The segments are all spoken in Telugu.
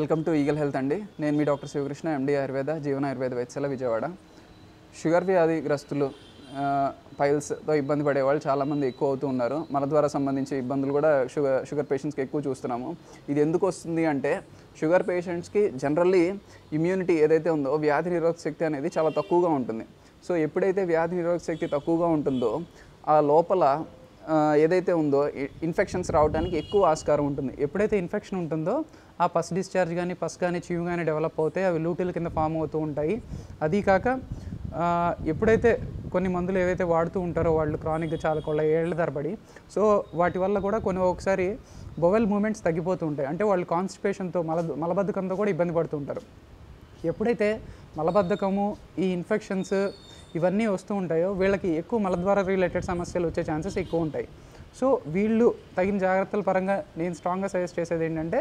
వెల్కమ్ టు ఈగల్ హెల్త్ అండి నేను మీ డాక్టర్ శివకృష్ణ ఎండి ఆయుర్వేద జీవన ఆయుర్వేద వైద్యశాల విజయవాడ షుగర్ వ్యాధిగ్రస్తులు ఆ, పైల్స్తో ఇబ్బంది పడే వాళ్ళు చాలామంది ఎక్కువ అవుతూ ఉన్నారు మల ద్వారా సంబంధించి ఇబ్బందులు కూడా షుగర్ షుగర్ పేషెంట్స్కి ఎక్కువ చూస్తున్నాము ఇది ఎందుకు వస్తుంది అంటే షుగర్ పేషెంట్స్కి జనరల్లీ ఇమ్యూనిటీ ఏదైతే ఉందో వ్యాధి నిరోధక శక్తి అనేది చాలా తక్కువగా ఉంటుంది సో ఎప్పుడైతే వ్యాధి నిరోధక శక్తి తక్కువగా ఉంటుందో ఆ లోపల ఆ, ఏదైతే ఉందో ఇన్ఫెక్షన్స్ రావడానికి ఎక్కువ ఆస్కారం ఉంటుంది ఎప్పుడైతే ఇన్ఫెక్షన్ ఉంటుందో ఆ పస్ డిశ్చార్జ్ కానీ పస్ కానీ చీవు కానీ డెవలప్ అవుతాయి అవి లూటీల కింద ఫామ్ అవుతూ ఉంటాయి అదీ కాక ఆ, ఎప్పుడైతే కొన్ని మందులు ఏవైతే వాడుతూ ఉంటారో వాళ్ళు క్రానిక్గా చాలా కొల్ల ఏళ్ళ తరబడి సో వాటి వల్ల కూడా కొన్ని ఒకసారి బొవెల్ మూమెంట్స్ తగ్గిపోతూ ఉంటాయి అంటే వాళ్ళు కాన్స్టిపేషన్తో మల మలబద్ధకంతో కూడా ఇబ్బంది పడుతూ ఉంటారు ఎప్పుడైతే మలబద్ధకము ఈ ఇన్ఫెక్షన్స్ ఇవన్నీ వస్తూ ఉంటాయో వీళ్ళకి ఎక్కువ మలద్వార రిలేటెడ్ సమస్యలు వచ్చే ఛాన్సెస్ ఎక్కువ ఉంటాయి సో వీళ్ళు తగిన జాగ్రత్తల పరంగా నేను స్ట్రాంగ్గా సజెస్ట్ చేసేది ఏంటంటే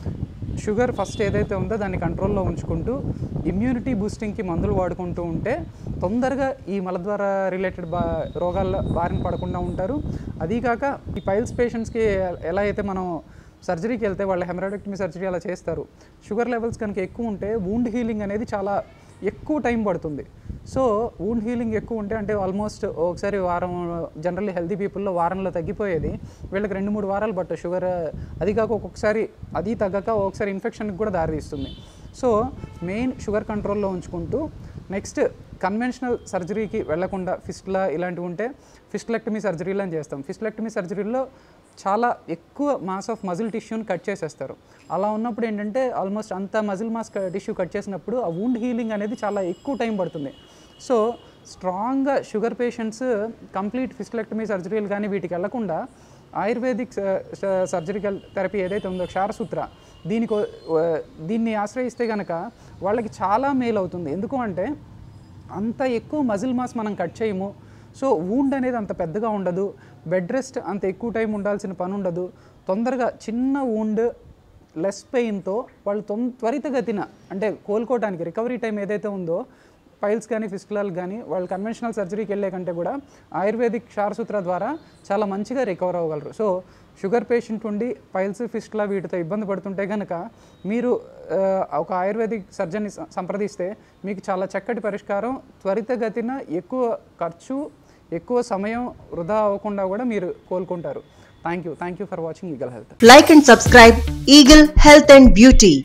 షుగర్ ఫస్ట్ ఏదైతే ఉందో దాన్ని కంట్రోల్లో ఉంచుకుంటూ ఇమ్యూనిటీ బూస్టింగ్కి మందులు వాడుకుంటూ ఉంటే తొందరగా ఈ మలద్వార రిలేటెడ్ బా రోగాల బారిన పడకుండా ఉంటారు అదీకాక ఈ పైల్స్ పేషెంట్స్కి ఎలా అయితే మనం సర్జరీకి వెళ్తే వాళ్ళ హెమరాడక్టమీ సర్జరీ అలా చేస్తారు షుగర్ లెవెల్స్ కనుక ఎక్కువ ఉంటే వూండ్ హీలింగ్ అనేది చాలా ఎక్కువ టైం పడుతుంది సో వూండ్ హీలింగ్ ఎక్కువ ఉంటే అంటే ఆల్మోస్ట్ ఒకసారి వారం జనరల్లీ హెల్తీ పీపుల్లో వారంలో తగ్గిపోయేది వీళ్ళకి రెండు మూడు వారాలు పట్టు షుగర్ అది కాక ఒక్కొక్కసారి అది తగ్గక ఒకసారి ఇన్ఫెక్షన్కి కూడా దారితీస్తుంది సో మెయిన్ షుగర్ కంట్రోల్లో ఉంచుకుంటూ నెక్స్ట్ కన్వెన్షనల్ సర్జరీకి వెళ్లకుండా ఫిస్ట్లా ఇలాంటివి ఉంటే ఫిస్ట్లెక్టమీ సర్జరీలు అని చేస్తాం ఫిస్ట్లెక్టమీ సర్జరీలో చాలా ఎక్కువ మాస్ ఆఫ్ మజిల్ టిష్యూని కట్ చేసేస్తారు అలా ఉన్నప్పుడు ఏంటంటే ఆల్మోస్ట్ అంత మజిల్ మాస్ టిష్యూ కట్ చేసినప్పుడు ఆ వూండ్ హీలింగ్ అనేది చాలా ఎక్కువ టైం పడుతుంది సో స్ట్రాంగ్గా షుగర్ పేషెంట్స్ కంప్లీట్ ఫిస్టలెక్టమీ సర్జరీలు కానీ వీటికి వెళ్లకుండా ఆయుర్వేదిక్ సర్జరికల్ థెరపీ ఏదైతే ఉందో క్షారసూత్ర దీనికి ఓ- దీన్ని ఆశ్రయిస్తే కనుక వాళ్ళకి చాలా మేలు అవుతుంది ఎందుకు అంటే అంత ఎక్కువ మజిల్ మాస్ మనం కట్ చేయము సో వూండ్ అనేది అంత పెద్దగా ఉండదు బెడ్ రెస్ట్ అంత ఎక్కువ టైం ఉండాల్సిన పని ఉండదు తొందరగా చిన్న వూండ్ లెస్ పెయిన్తో వాళ్ళు తొం త్వరితగతిన అంటే కోలుకోవడానికి రికవరీ టైం ఏదైతే ఉందో పైల్స్ కానీ ఫిస్టులాలు కానీ వాళ్ళు కన్వెన్షనల్ సర్జరీకి వెళ్ళే కంటే కూడా ఆయుర్వేదిక్ క్షారసూత్ర ద్వారా చాలా మంచిగా రికవర్ అవ్వగలరు సో షుగర్ పేషెంట్ ఉండి పైల్స్ ఫిస్టులా వీటితో ఇబ్బంది పడుతుంటే కనుక మీరు ఆ, ఒక ఆయుర్వేదిక్ సర్జన్ని స- సంప్రదిస్తే మీకు చాలా చక్కటి పరిష్కారం త్వరితగతిన ఎక్కువ ఖర్చు ఎక్కువ సమయం వృధా అవ్వకుండా కూడా మీరు కోలుకుంటారు thank you thank you for watching eagle health Like and subscribe Eagle Health and Beauty.